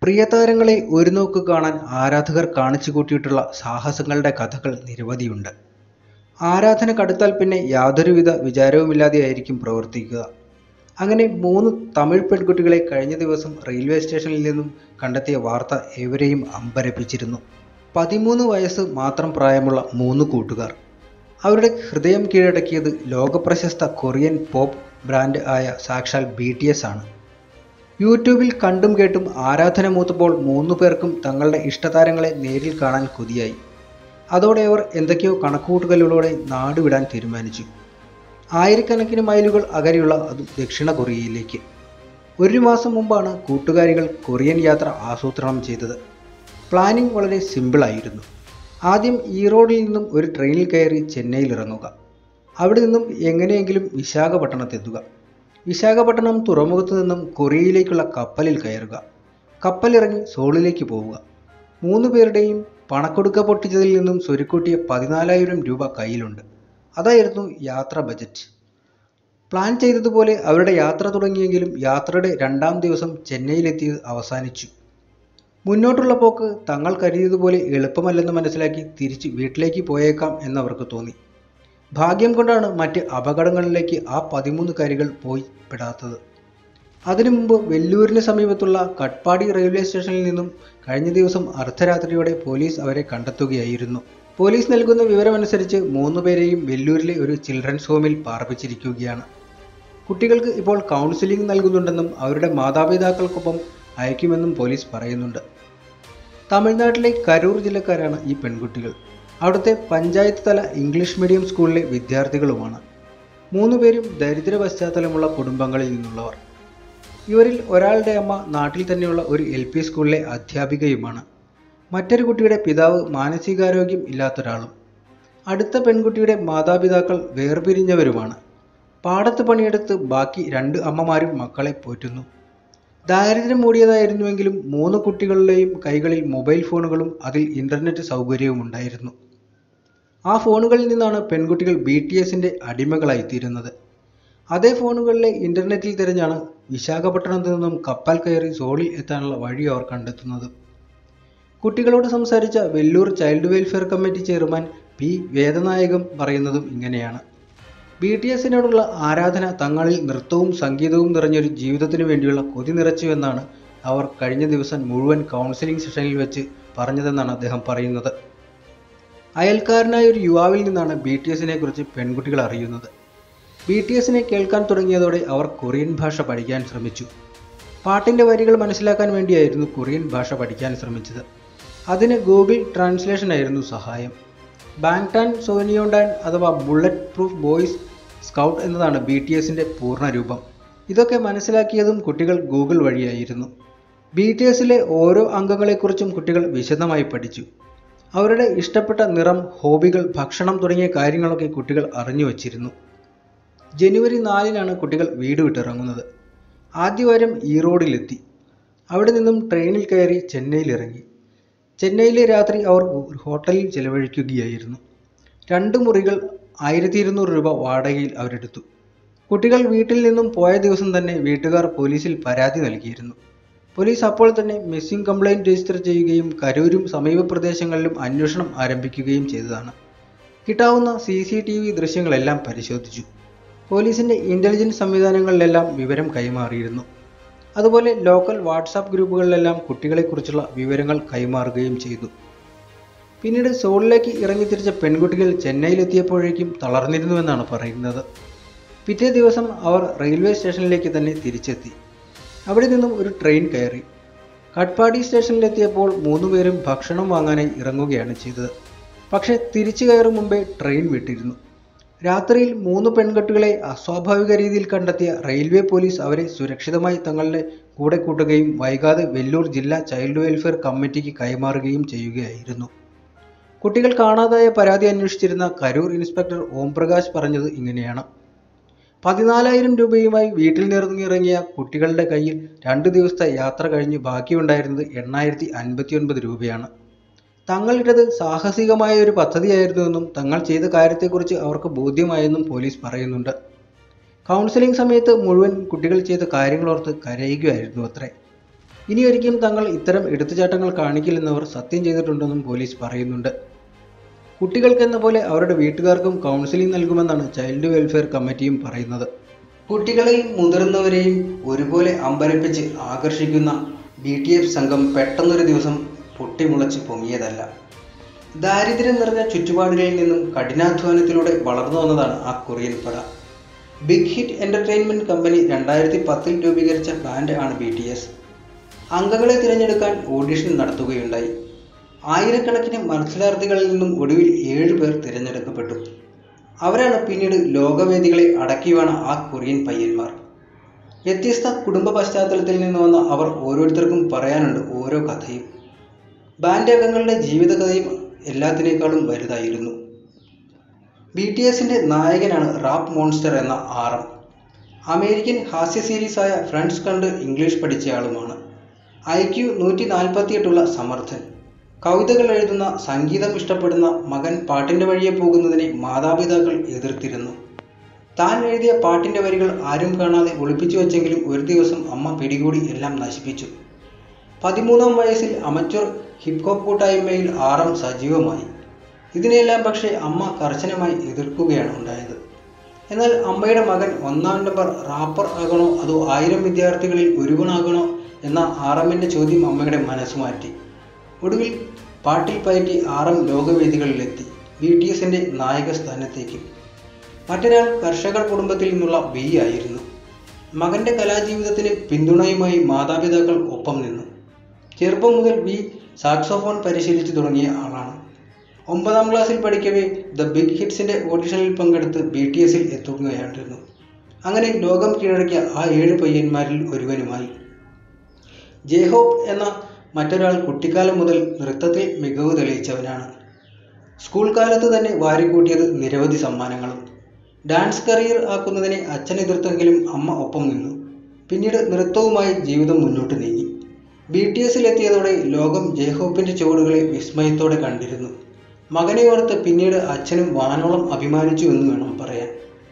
പ്രിയതാരങ്ങളെ ഒരു നോക്ക് കാണാൻ ആരാധകർ കാണിച്ചുകൂട്ടിയിട്ടുള്ള സാഹസങ്ങളുടെ കഥകൾ നിരവധിയുണ്ട് ആരാധന കടുത്താൽ പിന്നെ യാതൊരുവിധ വിചാരവുമില്ലാതെയായിരിക്കും പ്രവർത്തിക്കുക അങ്ങനെ മൂന്ന് തമിഴ് പെൺകുട്ടികളെ കഴിഞ്ഞ ദിവസം റെയിൽവേ സ്റ്റേഷനിൽ നിന്നും കണ്ടെത്തിയ വാർത്ത ഏവരെയും അമ്പരപ്പിച്ചിരുന്നു പതിമൂന്ന് വയസ്സ് മാത്രം പ്രായമുള്ള മൂന്ന് കൂട്ടുകാർ അവരുടെ ഹൃദയം കീഴടക്കിയത് ലോകപ്രശസ്ത കൊറിയൻ പോപ്പ് ബ്രാൻഡ് ആയ സാക്ഷാൽ ബി ടി എസ് ആണ് യൂട്യൂബിൽ കണ്ടും കേട്ടും ആരാധന മൂത്തപ്പോൾ മൂന്നു പേർക്കും തങ്ങളുടെ ഇഷ്ടതാരങ്ങളെ നേരിൽ കാണാൻ കൊതിയായി അതോടെ അവർ എന്തൊക്കെയോ കണക്കുകൂട്ടലുകളോടെ നാടുവിടാൻ തീരുമാനിച്ചു ആയിരക്കണക്കിന് മൈലുകൾ അകലെയുള്ള അതും ദക്ഷിണ കൊറിയയിലേക്ക് ഒരു മാസം മുമ്പാണ് കൂട്ടുകാരികൾ കൊറിയൻ യാത്ര ആസൂത്രണം ചെയ്തത് പ്ലാനിംഗ് വളരെ സിമ്പിളായിരുന്നു ആദ്യം ഈറോഡിൽ നിന്നും ഒരു ട്രെയിനിൽ കയറി ചെന്നൈയിൽ ഇറങ്ങുക അവിടെ നിന്നും എങ്ങനെയെങ്കിലും വിശാഖപട്ടണത്തെത്തുക വിശാഖപട്ടണം തുറമുഖത്തു നിന്നും കൊറിയയിലേക്കുള്ള കപ്പലിൽ കയറുക കപ്പലിറങ്ങി സോളിലേക്ക് പോവുക മൂന്ന് പേരുടെയും പണക്കൊടുക്ക പൊട്ടിച്ചതിൽ നിന്നും സ്വരുക്കൂട്ടിയ പതിനാലായിരം രൂപ കയ്യിലുണ്ട് അതായിരുന്നു യാത്ര ബജറ്റ് പ്ലാൻ ചെയ്തതുപോലെ അവരുടെ യാത്ര തുടങ്ങിയെങ്കിലും യാത്രയുടെ രണ്ടാം ദിവസം ചെന്നൈയിലെത്തിയത് അവസാനിച്ചു മുന്നോട്ടുള്ള പോക്ക് തങ്ങൾ കരുതിയതുപോലെ എളുപ്പമല്ലെന്ന് മനസ്സിലാക്കി തിരിച്ച് വീട്ടിലേക്ക് പോയേക്കാം എന്നവർക്ക് തോന്നി ഭാഗ്യം കൊണ്ടാണ് മറ്റ് അപകടങ്ങളിലേക്ക് ആ പതിമൂന്ന് കാരികൾ പോയി പെടാത്തത് അതിനു മുമ്പ് വെല്ലൂരിന് സമീപത്തുള്ള കട്പാടി റെയിൽവേ സ്റ്റേഷനിൽ നിന്നും കഴിഞ്ഞ ദിവസം അർദ്ധരാത്രിയോടെ പോലീസ് അവരെ കണ്ടെത്തുകയായിരുന്നു പോലീസ് നൽകുന്ന വിവരമനുസരിച്ച് മൂന്ന് പേരെയും വെല്ലൂരിലെ ഒരു ചിൽഡ്രൻസ് ഹോമിൽ പാർപ്പിച്ചിരിക്കുകയാണ് കുട്ടികൾക്ക് ഇപ്പോൾ കൗൺസിലിംഗ് നൽകുന്നുണ്ടെന്നും അവരുടെ മാതാപിതാക്കൾക്കൊപ്പം അയക്കുമെന്നും പോലീസ് പറയുന്നുണ്ട് തമിഴ്നാട്ടിലെ കരൂർ ജില്ലക്കാരാണ് ഈ പെൺകുട്ടികൾ അവിടുത്തെ പഞ്ചായത്ത് തല ഇംഗ്ലീഷ് മീഡിയം സ്കൂളിലെ വിദ്യാർത്ഥികളുമാണ് മൂന്ന് പേരും ദരിദ്ര പശ്ചാത്തലമുള്ള കുടുംബങ്ങളിൽ നിന്നുള്ളവർ ഇവരിൽ ഒരാളുടെ അമ്മ നാട്ടിൽ തന്നെയുള്ള ഒരു എൽ പി സ്കൂളിലെ അധ്യാപികയുമാണ് മറ്റൊരു കുട്ടിയുടെ പിതാവ് മാനസികാരോഗ്യം ഇല്ലാത്തൊരാളും അടുത്ത പെൺകുട്ടിയുടെ മാതാപിതാക്കൾ വേർപിരിഞ്ഞവരുമാണ് പാടത്ത് പണിയെടുത്ത് ബാക്കി രണ്ട് അമ്മമാരും മക്കളെ പോറ്റുന്നു ദാരിദ്ര്യം മൂടിയതായിരുന്നുവെങ്കിലും മൂന്ന് കുട്ടികളുടെയും കൈകളിൽ മൊബൈൽ ഫോണുകളും അതിൽ ഇന്റർനെറ്റ് സൗകര്യവും ഉണ്ടായിരുന്നു ആ ഫോണുകളിൽ നിന്നാണ് പെൺകുട്ടികൾ ബി ടി എസിന്റെ അടിമകളായിത്തീരുന്നത് അതേ ഫോണുകളിലെ ഇന്റർനെറ്റിൽ തിരഞ്ഞാണ് വിശാഖപട്ടണത്തു നിന്നും കപ്പൽ കയറി സോളിൽ എത്താനുള്ള വഴി അവർ കണ്ടെത്തുന്നത് കുട്ടികളോട് സംസാരിച്ച Vellore child welfare committee chairman P Vedanayakam പറയുന്നതും ഇങ്ങനെയാണ് ബി ടി എസിനോടുള്ള ആരാധന തങ്ങളിൽ നൃത്തവും സംഗീതവും നിറഞ്ഞൊരു ജീവിതത്തിനു വേണ്ടിയുള്ള കൊതി നിറച്ചുവെന്നാണ് അവർ കഴിഞ്ഞ ദിവസം മുഴുവൻ കൗൺസിലിംഗ് സെഷനിൽ വെച്ച് പറഞ്ഞതെന്നാണ് അദ്ദേഹം പറയുന്നത് അയൽക്കാരനായ ഒരു യുവാവിൽ നിന്നാണ് ബി ടി എസിനെ കുറിച്ച് പെൺകുട്ടികൾ അറിയുന്നത് ബി ടി എസിനെ കേൾക്കാൻ തുടങ്ങിയതോടെ അവർ കൊറിയൻ ഭാഷ പഠിക്കാൻ ശ്രമിച്ചു പാട്ടിൻ്റെ വരികൾ മനസ്സിലാക്കാൻ വേണ്ടിയായിരുന്നു കൊറിയൻ ഭാഷ പഠിക്കാൻ ശ്രമിച്ചത് അതിന് ഗൂഗിൾ ട്രാൻസ്ലേഷൻ ആയിരുന്നു സഹായം ബാങ്ടാൻ സോനിയോണ്ടാൻ അഥവാ ബുള്ളറ്റ് പ്രൂഫ് ബോയ്സ് സ്കൗട്ട് എന്നതാണ് ബി ടി എസിൻ്റെ പൂർണ്ണരൂപം ഇതൊക്കെ മനസ്സിലാക്കിയതും കുട്ടികൾ ഗൂഗിൾ വഴിയായിരുന്നു ബി ടി എസിലെ ഓരോ അംഗങ്ങളെക്കുറിച്ചും കുട്ടികൾ വിശദമായി പഠിച്ചു അവരുടെ ഇഷ്ടപ്പെട്ട നിറം ഹോബികൾ ഭക്ഷണം തുടങ്ങിയ കാര്യങ്ങളൊക്കെ കുട്ടികൾ അറിഞ്ഞു വച്ചിരുന്നു ജനുവരി നാലിനാണ് കുട്ടികൾ വീട് വിട്ടിറങ്ങുന്നത് ആദ്യവാരം ഈറോഡിലെത്തി അവിടെ നിന്നും ട്രെയിനിൽ കയറി ചെന്നൈയിൽ ഇറങ്ങി ചെന്നൈയിലെ രാത്രി അവർ ഒരു ഹോട്ടലിൽ ചെലവഴിക്കുകയായിരുന്നു രണ്ട് മുറികൾ ആയിരത്തി ഇരുന്നൂറ് രൂപ വാടകയിൽ അവരെടുത്തു കുട്ടികൾ വീട്ടിൽ നിന്നും പോയ ദിവസം തന്നെ വീട്ടുകാർ പോലീസിൽ പരാതി നൽകിയിരുന്നു പോലീസ് അപ്പോൾ തന്നെ മിസ്സിംഗ് കംപ്ലൈൻറ്റ് രജിസ്റ്റർ ചെയ്യുകയും കരൂരും സമീപ പ്രദേശങ്ങളിലും അന്വേഷണം ആരംഭിക്കുകയും ചെയ്തതാണ് കിട്ടാവുന്ന സി സി ടി വി ദൃശ്യങ്ങളെല്ലാം പരിശോധിച്ചു പോലീസിൻ്റെ ഇൻ്റലിജൻസ് സംവിധാനങ്ങളിലെല്ലാം വിവരം കൈമാറിയിരുന്നു അതുപോലെ ലോക്കൽ വാട്സാപ്പ് ഗ്രൂപ്പുകളിലെല്ലാം കുട്ടികളെക്കുറിച്ചുള്ള വിവരങ്ങൾ കൈമാറുകയും ചെയ്തു പിന്നീട് സോളിലേക്ക് ഇറങ്ങിത്തിരിച്ച പെൺകുട്ടികൾ ചെന്നൈയിലെത്തിയപ്പോഴേക്കും തളർന്നിരുന്നുവെന്നാണ് പറയുന്നത് പിറ്റേ ദിവസം അവർ റെയിൽവേ സ്റ്റേഷനിലേക്ക് തന്നെ തിരിച്ചെത്തി അവിടെ നിന്നും ഒരു ട്രെയിൻ കയറി കട്പാടി സ്റ്റേഷനിലെത്തിയപ്പോൾ മൂന്നുപേരും ഭക്ഷണം വാങ്ങാനായി ഇറങ്ങുകയാണ് ചെയ്തത് പക്ഷേ തിരിച്ചു കയറും മുമ്പേ ട്രെയിൻ വിട്ടിരുന്നു രാത്രിയിൽ മൂന്ന് പെൺകുട്ടികളെ അസ്വാഭാവിക രീതിയിൽ കണ്ടെത്തിയ റെയിൽവേ പോലീസ് അവരെ സുരക്ഷിതമായി തങ്ങളുടെ കൂടെ കൂട്ടുകയും വൈകാതെ വെല്ലൂർ ജില്ലാ ചൈൽഡ് വെൽഫെയർ കമ്മിറ്റിക്ക് കൈമാറുകയും ചെയ്യുകയായിരുന്നു കുട്ടികൾ കാണാതായ പരാതി അന്വേഷിച്ചിരുന്ന കരൂർ ഇൻസ്പെക്ടർ ഓംപ്രകാശ് പറഞ്ഞത് ഇങ്ങനെയാണ് പതിനാലായിരം രൂപയുമായി വീട്ടിൽ നിറങ്ങിയിറങ്ങിയ കുട്ടികളുടെ കയ്യിൽ രണ്ട് ദിവസത്തെ യാത്ര കഴിഞ്ഞ് ബാക്കിയുണ്ടായിരുന്നത് എണ്ണായിരത്തി അൻപത്തി ഒൻപത് രൂപയാണ് തങ്ങളിട്ടത് സാഹസികമായ ഒരു പദ്ധതിയായിരുന്നുവെന്നും തങ്ങൾ ചെയ്ത കാര്യത്തെക്കുറിച്ച് അവർക്ക് ബോധ്യമായെന്നും പോലീസ് പറയുന്നുണ്ട് കൗൺസിലിംഗ് സമയത്ത് മുഴുവൻ കുട്ടികൾ ചെയ്ത കാര്യങ്ങളോർത്ത് കരയുകയായിരുന്നു അത്രേ ഇനിയൊരിക്കലും തങ്ങൾ ഇത്തരം എടുത്തുചാട്ടങ്ങൾ കാണിക്കില്ലെന്നവർ സത്യം ചെയ്തിട്ടുണ്ടെന്നും പോലീസ് പറയുന്നുണ്ട് കുട്ടികൾക്കെന്ന പോലെ അവരുടെ വീട്ടുകാർക്കും കൗൺസിലിംഗ് നൽകുമെന്നാണ് ചൈൽഡ് വെൽഫെയർ കമ്മിറ്റിയും പറയുന്നത് കുട്ടികളെയും മുതിർന്നവരെയും ഒരുപോലെ അമ്പരപ്പിച്ച് ആകർഷിക്കുന്ന ബി ടി എഫ് സംഘം പെട്ടെന്നൊരു ദിവസം പൊട്ടിമുളച്ച് പൊങ്ങിയതല്ല ദാരിദ്ര്യം നിറഞ്ഞ ചുറ്റുപാടുകളിൽ നിന്നും കഠിനാധ്വാനത്തിലൂടെ വളർന്നു വന്നതാണ് ആ കൊറിയൻ പട ബിഗ് ഹിറ്റ് എന്റർടൈൻമെന്റ് കമ്പനി രണ്ടായിരത്തി പത്തിൽ രൂപീകരിച്ച ബാൻഡ് ആണ് ബി ടി എസ് അംഗങ്ങളെ തിരഞ്ഞെടുക്കാൻ ഓഡിഷൻ നടത്തുകയുണ്ടായി ആയിരക്കണക്കിന് മത്സരാർത്ഥികളിൽ നിന്നും ഒടുവിൽ ഏഴ് പേർ തിരഞ്ഞെടുക്കപ്പെട്ടു അവരാണ് പിന്നീട് ലോകവേദികളെ അടക്കി വീണ ആ കൊറിയൻ പയ്യന്മാർ വ്യത്യസ്ത കുടുംബ പശ്ചാത്തലത്തിൽ നിന്ന് വന്ന അവർ ഓരോരുത്തർക്കും പറയാനുണ്ട് ഓരോ കഥയും ബാൻഡ് അംഗങ്ങളുടെ ജീവിതകഥയും എല്ലാത്തിനേക്കാളും വലുതായിരുന്നു ബി ടി എസിന്റെ നായകനാണ് റാപ്പ് മോൺസ്റ്റർ എന്ന ആറം അമേരിക്കൻ ഹാസ്യ സീരീസായ ഫ്രണ്ട്സ് കണ്ട് ഇംഗ്ലീഷ് പഠിച്ചയാളുമാണ് ഐ ക്യു നൂറ്റി നാൽപ്പത്തിയെട്ടുള്ള സമർത്ഥൻ കവിതകൾ എഴുതുന്ന സംഗീതം ഇഷ്ടപ്പെടുന്ന മകൻ പാട്ടിന്റെ വഴിയെ പോകുന്നതിനെ മാതാപിതാക്കൾ എതിർത്തിരുന്നു താൻ എഴുതിയ പാട്ടിന്റെ വരികൾ ആരും കാണാതെ ഒളിപ്പിച്ചു വെച്ചെങ്കിലും ഒരു ദിവസം അമ്മ പിടികൂടി എല്ലാം നശിപ്പിച്ചു പതിമൂന്നാം വയസ്സിൽ അമച്വർ ഹിപ് ഹോപ്പ് കൂട്ടായ്മയിൽ ആറം സജീവമായി ഇതിനെല്ലാം പക്ഷേ അമ്മ കർശനമായി എതിർക്കുകയാണ് ഉണ്ടായത് എന്നാൽ അമ്മയുടെ മകൻ ഒന്നാം നമ്പർ റാപ്പർ ആകണോ അതോ ആയിരം വിദ്യാർത്ഥികളിൽ ഒരുവനാകണോ എന്ന ആറമ്മിന്റെ ചോദ്യം അമ്മയുടെ മനസ്സ് മാറ്റി ഒടുവിൽ പാട്ടിൽ പയറ്റി ആറം ലോകവേദികളിലെത്തി ബി ടി എസിന്റെ നായക സ്ഥാനത്തേക്ക് മറ്റൊരാൾ കർഷകർ കുടുംബത്തിൽ നിന്നുള്ള വി ആയിരുന്നു മകന്റെ കലാജീവിതത്തിന് പിന്തുണയുമായി മാതാപിതാക്കൾ ഒപ്പം നിന്നു ചെറുപ്പം മുതൽ വി സാക്സോഫോൺ പരിശീലിച്ചു തുടങ്ങിയ ആളാണ് ഒമ്പതാം ക്ലാസ്സിൽ പഠിക്കവേ ദ ബിഗ് ഹിറ്റ്സിന്റെ ഓഡിഷനിൽ പങ്കെടുത്ത് ബി ടി എസിൽ എത്തുകയായിരുന്നു അങ്ങനെ ലോകം കീഴടക്കിയ ആ ഏഴ് പയ്യന്മാരിൽ ഒരുവനുമായി ജേഹോപ്പ് എന്ന മറ്റൊരാൾ കുട്ടിക്കാലം മുതൽ നൃത്തത്തിൽ മികവ് തെളിയിച്ചവനാണ് സ്കൂൾ കാലത്ത് തന്നെ വാരിക്കൂട്ടിയത് നിരവധി സമ്മാനങ്ങളും ഡാൻസ് കരിയർ ആക്കുന്നതിനെ അച്ഛൻ എതിർത്തെങ്കിലും അമ്മ ഒപ്പം നിന്നു പിന്നീട് നൃത്തവുമായി ജീവിതം മുന്നോട്ട് നീങ്ങി ബി ടി എസിലെത്തിയതോടെ ലോകം ജയഹോപ്പിന്റെ ചുവടുകളെ വിസ്മയത്തോടെ കണ്ടിരുന്നു മകനെ ഓർത്ത് പിന്നീട് അച്ഛനും വാനോളം അഭിമാനിച്ചു എന്ന് വേണം പറയാൻ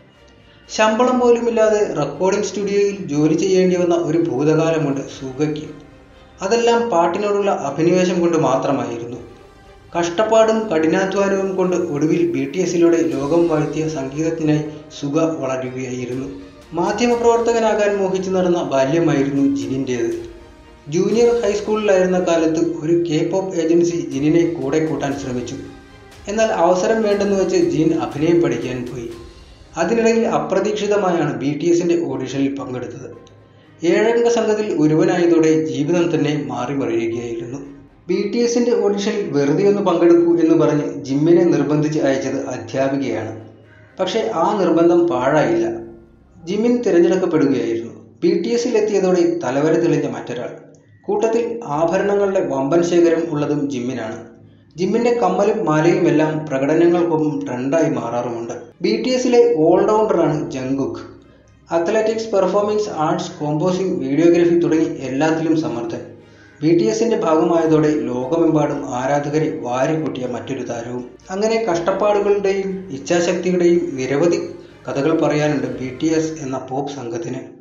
ശമ്പളം പോലുമില്ലാതെ റെക്കോർഡിംഗ് സ്റ്റുഡിയോയിൽ ജോലി ചെയ്യേണ്ടി വന്ന ഒരു ഭൂതകാലമുണ്ട് സുഗയ്ക്ക് അതെല്ലാം പാട്ടിനോടുള്ള അഭിനിവേശം കൊണ്ട് മാത്രമായിരുന്നു കഷ്ടപ്പാടും കഠിനാധ്വാനവും കൊണ്ട് ഒടുവിൽ ബി ടി എസിലൂടെ ലോകം വാഴ്ത്തിയ സംഗീതത്തിനായി സുഗ വളരുകയായിരുന്നു മാധ്യമപ്രവർത്തകനാകാൻ മോഹിച്ചു നടന്ന ബാല്യമായിരുന്നു ജിനിൻ്റേത് ജൂനിയർ ഹൈസ്കൂളിലായിരുന്ന കാലത്ത് ഒരു കെ പോപ്പ് ഏജൻസി ജിനിനെ കൂടെ കൂട്ടാൻ ശ്രമിച്ചു എന്നാൽ അവസരം വേണ്ടെന്ന് വെച്ച് ജിൻ അഭിനയം പഠിക്കാൻ പോയി അതിനിടയിൽ അപ്രതീക്ഷിതമായാണ് ബി ടി എസിന്റെ ഓഡിഷനിൽ പങ്കെടുത്തത് ഏഴംഗ സംഘത്തിൽ ഒരുവനായതോടെ ജീവിതം തന്നെ മാറി മറിയുകയായിരുന്നു ബി ടി എസിന്റെ ഓഡിഷനിൽ വെറുതെ ഒന്ന് പങ്കെടുക്കൂ എന്ന് പറഞ്ഞ് ജിമ്മിനെ നിർബന്ധിച്ച് അയച്ചത് അധ്യാപികയാണ് പക്ഷേ ആ നിർബന്ധം പാഴായില്ല ജിമ്മിൻ തിരഞ്ഞെടുക്കപ്പെടുകയായിരുന്നു ബി ടി എസിൽ എത്തിയതോടെ തലവര തെളിഞ്ഞ മറ്റൊരാൾ കൂട്ടത്തിൽ ആഭരണങ്ങളുടെ വമ്പൻ ശേഖരം ഉള്ളതും ജിമ്മിനാണ് ജിമ്മിന്റെ കമ്മലും മാലയും എല്ലാം പ്രകടനങ്ങൾക്കൊപ്പം ട്രെൻഡായി മാറാറുമുണ്ട് ബി ടി എസിലെ ഓൾറൗണ്ടറാണ് Jungkook athletics performings arts composing videography തുടങ്ങി എല്ലാത്തിലും സമർത്ഥൻ ബി ടി എസിന്റെ ഭാഗമായതോടെ ലോകമെമ്പാടും ആരാധകരെ വാരിക്കൂട്ടിയ മറ്റൊരു താരവും അങ്ങനെ കഷ്ടപ്പാടുകളുടെയും ഇച്ഛാശക്തിയുടെയും നിരവധി കഥകൾ പറയാനുണ്ട് ബി ടി എസ് എന്ന പോപ്പ് സംഘത്തിന്